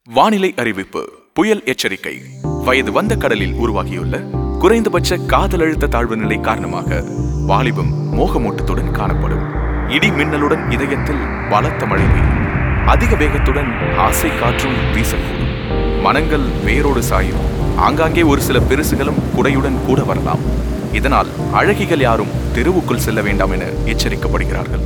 வானிலை அறிவிப்பு புயல் எச்சரிக்கை வயது வந்த கடலில் உருவாகியுள்ள குறைந்தபட்ச காதல் அழுத்த தாழ்வு நிலை காரணமாக வாலிபம் மோகமூட்டத்துடன் காணப்படும் இடி மின்னலுடன் இதயத்தில் பலத்த மழை பெய்யும் அதிக வேகத்துடன் ஆசை காற்றும் வீசக்கூடும் மனங்கள் வேரோடு சாயும் ஆங்காங்கே ஒரு சில பெருசுகளும் குடையுடன் கூட வரலாம் இதனால் அழகிகள் யாரும் தெருவுக்குள் செல்ல வேண்டாம் என எச்சரிக்கப்படுகிறார்கள்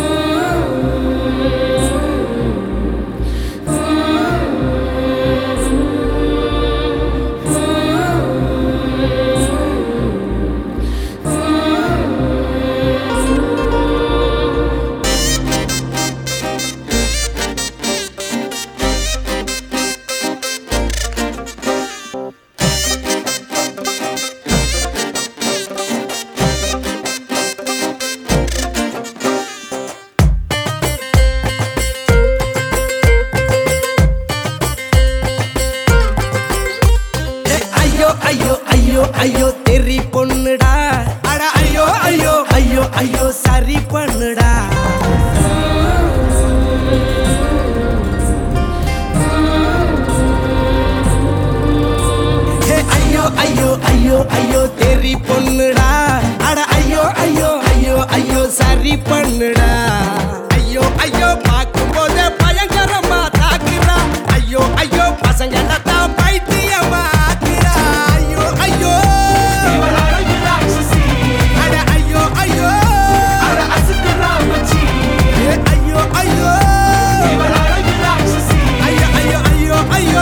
ஐயோ ஐயோ ஐயோ ஐயோ தெரி பொண்ணுடா அட ஐயோ ஐயோ ஐயோ ஐயோ சரி பண்ணுடா ஏ, ஐயோ ஐயோ ஐயோ ஐயோ தெரி பொண்ணுடா அட ஐயோ ஐயோ ஐயோ ஐயோ சரி பண்ணுடா ஐயோ ஐயோ பார்க்கும் போதே பயங்கரமா தாக்குறா ஐயோ ஐயோ பசங்க தான் பைத்தியமா ஆக்குறா ஐயோ ஐயோ அட ஐயோ ஐயோ ஏ, ஐயோ ஐயோ ஐயோ ஐயோ ஐயோ ஐயோ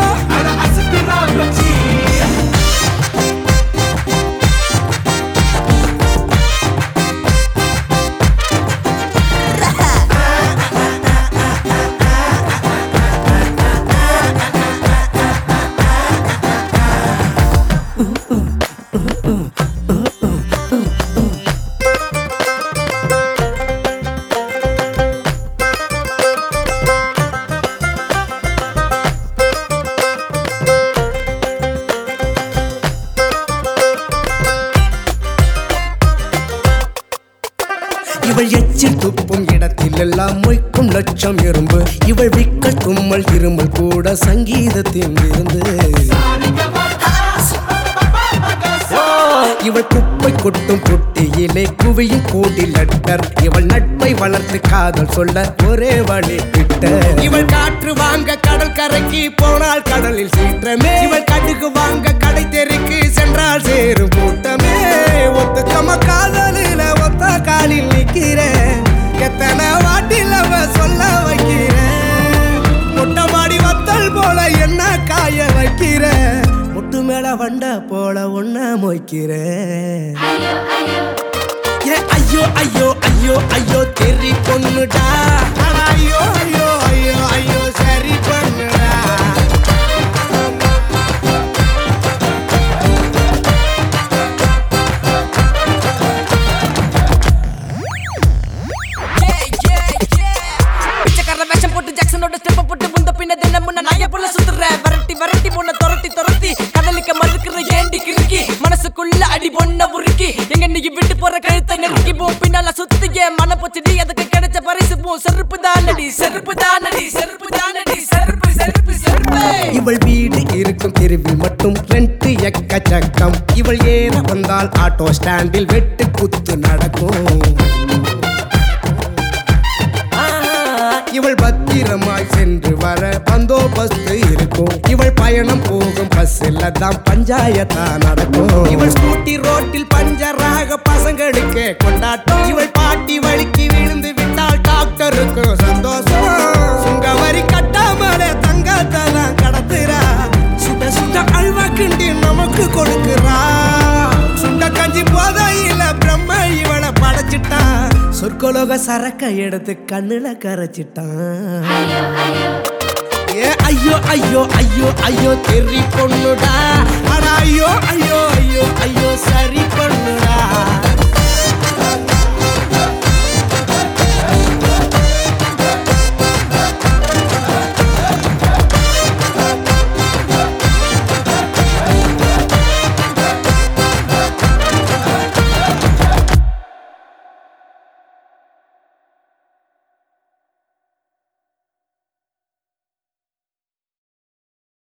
இவள் எச்சில் துப்பும் இடத்தில் எல்லாம் மொய்க்கும் லட்சம் எறும்பு இவள் விக்க தும்மல் இருமல் கூட சங்கீதத்தின் இருந்து இவள் குப்பை கொட்டும் புட்டியிலே குவியும் கூடி லட்டர் இவள் நட்பை வளர்த்து காதல் சொல்ல ஒரே வழி கிட்ட இவள் காற்று வாங்க கடல் கரைக்கு போனால் கடலில் சீற்றமே இவள் கடுகு வாங்க கடை தெருக்கு சென்றால் சேரும் கூட்டமே ஒத்துக்கம காதலில ஒத்த காலில் நிக்கிறேன் எத்தனை வாட்டில் அவ சொல்ல வைக்கிறேன் முட்டை மாடி வத்தல் போல என்ன காய வைக்கிறேன் முட்டு மேல வண்ட போல ஒன்ன மொய்க்கிறேன் ஏ ஐயோ ஐயோ ஐயோ ஐயோ தெரி பொண்ணுடா அட ஐயோ ஐயோ ஐயோ ஐயோ சரி பண்ணுடா பிச்சைக்கார வேஷம் போட்டு ஜாக்சனோட ஸ்டெப்ப போட்டு முந்த பின்ன தின முன்ன நாய புள்ள சுத்துற வரட்டி வரட்டி பொண்ண துரத்தி துரத்தி கடலுக்கு மறுக்கிற ஏண்டி கிறுக்கி மனசுக்குள்ள அடி பொண்ண உருக்கி எங்க நீ விட்டு போற கழுத்தை நெருக்கி போ பின்னால சுத்திய மன போச்சுடி அதுக்கு கிடைச்ச பரிசு போ செருப்பு தானடி செருப்பு தானடி செருப்பு தானடி செருப்பு செருப்பு செருப்பு இவள் வீடு இருக்கும் தெருவில் மட்டும் ரெண்டு எக்கச்சக்கம் இவள் ஏற வந்தால் ஆட்டோ ஸ்டாண்டில் வெட்டு குத்து நடக்கும் இவள் பத்திரமாய் சென்று வர பந்தோபஸ்து இருக்கும் இவள் பயணம் போகும் பஸ்ஸில் தான் பஞ்சாயத்தா நடக்கும் இவள் ஸ்கூட்டி ரோட்டில் பஞ்சராக பசங்களுக்கு கொண்டாட்டம் இவள் பாட்டி வலிக்கு விழுந்து விட்டால் டாக்டருக்கு சந்தோஷம் சுங்க வரி கட்டாமலே தங்கத்தை தான் கடத்துறா சுட சுட அல்வா கிண்டி நமக்கு கொடுக்குறா சுண்ட கஞ்சி போதையில பிரம்ம இவளை படைச்சிட்டான் சொற்கொலோக சரக்க எடுத்து கண்ணுல கரைச்சிட்டான் ஏ ஐயோ ஐயோ ஐயோ ஐயோ தெரி பொண்ணுடா அட ஐயோ ஐயோ ஐயோ ஐயோ சரி பொண்ணுடா